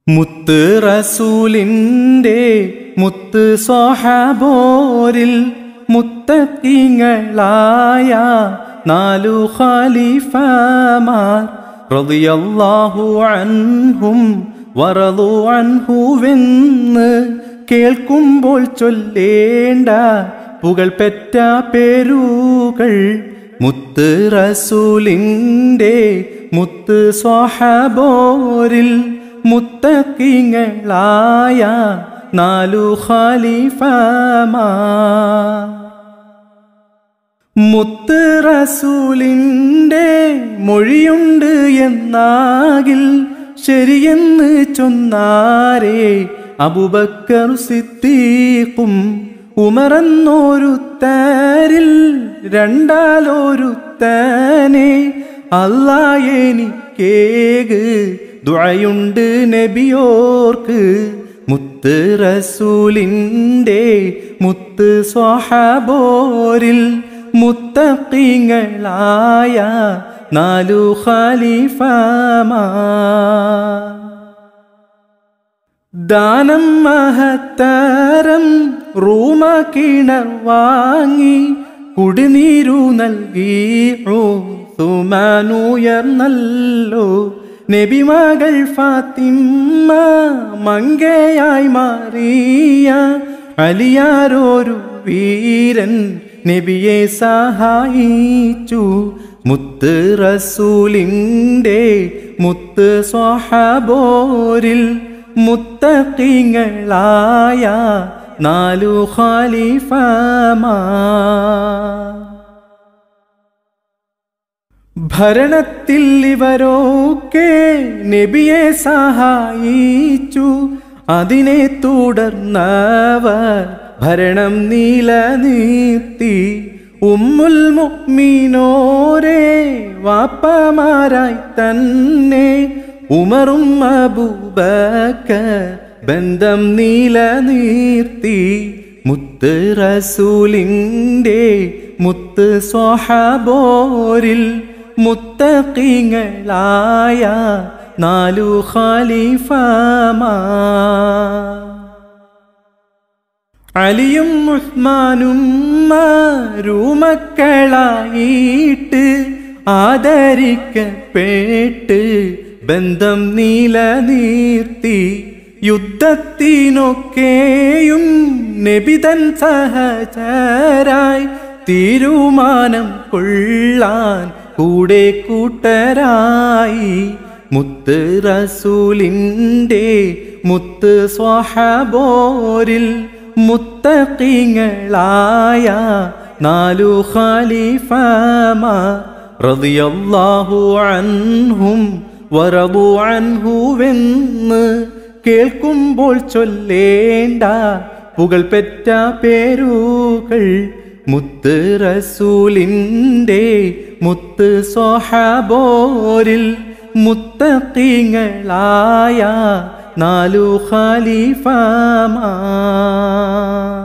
മുത്ത് റസൂലിൻ്റെ മുത്ത് സ്വഹാബോരിൽ മുത്തക്കിങ്ങളായ നാലു ഖലീഫമാർ റളിയല്ലാഹു അൻഹും വറളു അൻഹുവെന്ന് കേൾക്കുമ്പോൾ ചൊല്ലേണ്ട പുകൾപെറ്റ പേരുകൾ മുത്ത് റസൂലിൻ്റെ മുത്ത് സ്വഹാബോരിൽ മുത്തക്കിങ്ങളായ നാലു ഖലീഫമാ മുത്ത് റസൂലിൻ്റെ മൊഴിയുണ്ട് എന്നാകിൽ ശരിയെന്ന് ചൊന്നാരേ അബുബക്കർ സിദ്ദീഖും ഉമറന്നോരുത്തരിൽ രണ്ടാലൊരുത്തനെ അല്ലാ എനിക്കേക് ദുഴയുണ്ട് നബിയോർക്ക് മുത്ത് റസൂലിൻ്റെ മുത്ത് സ്വഹാബോരിൽ മുത്തക്കിങ്ങളായ നാലു ഖലീഫമാ ദാനം മഹത്തരം റൂമ കിണർ വാങ്ങി കുടിനീരു നൽകി സുമാനുയർന്നല്ലോ നബിമകൾ ഫാത്തിമ്മ മങ്കയായി മാറിയ അലിയാരോരു വീരൻ നബിയെ സഹായിച്ചു മുത്ത് റസൂലിൻ്റെ മുത്ത് സ്വഹാബോരിൽ മുത്തക്കിങ്ങളായ നാലു ഖലീഫമാ ഭരണത്തിൽ ഇവരൊക്കെ നബിയെ സഹായിച്ചു അതിനെ തുടർന്നവർ ഭരണം നിലനിർത്തി ഉമ്മുൽ മുഅ്മിനോരെ വാപ്പമാരായി തന്നെ ഉമറും അബൂബക്കർ ബന്ധം നിലനിർത്തി മുത്ത് റസൂലിൻ്റെ മുത്ത് സ്വഹാബോരിൽ മുത്തക്കിങ്ങളായ നാലു ഖലീഫമാ അലിയും ഉസ്മാനും മാരൂമക്കളായിട്ട് ആദരിക്കപ്പെട്ട് ബന്ധം നിലനിർത്തി യുദ്ധത്തിനൊക്കെയും നബിതൻ സഹചരായി തീരുമാനം കൊള്ളാൻ കൂടെ കൂട്ടരായി മുത്ത് റസൂലിൻ്റെ മുത്ത് സ്വഹാബോരിൽ മുത്തക്കിങ്ങളായ നാലു ഖലീഫമാ റളിയല്ലാഹു അൻഹും വറദു അൻഹുവെന്ന് കേൾക്കുമ്പോൾ ചൊല്ലേണ്ട പുകൾപെറ്റ പേരുകൾ മുത്ത് റസൂലിൻ്റെ മുത്ത് സ്വഹാബോരിൽ മുത്തക്കിങ്ങളായ നാലു ഖലീഫമാ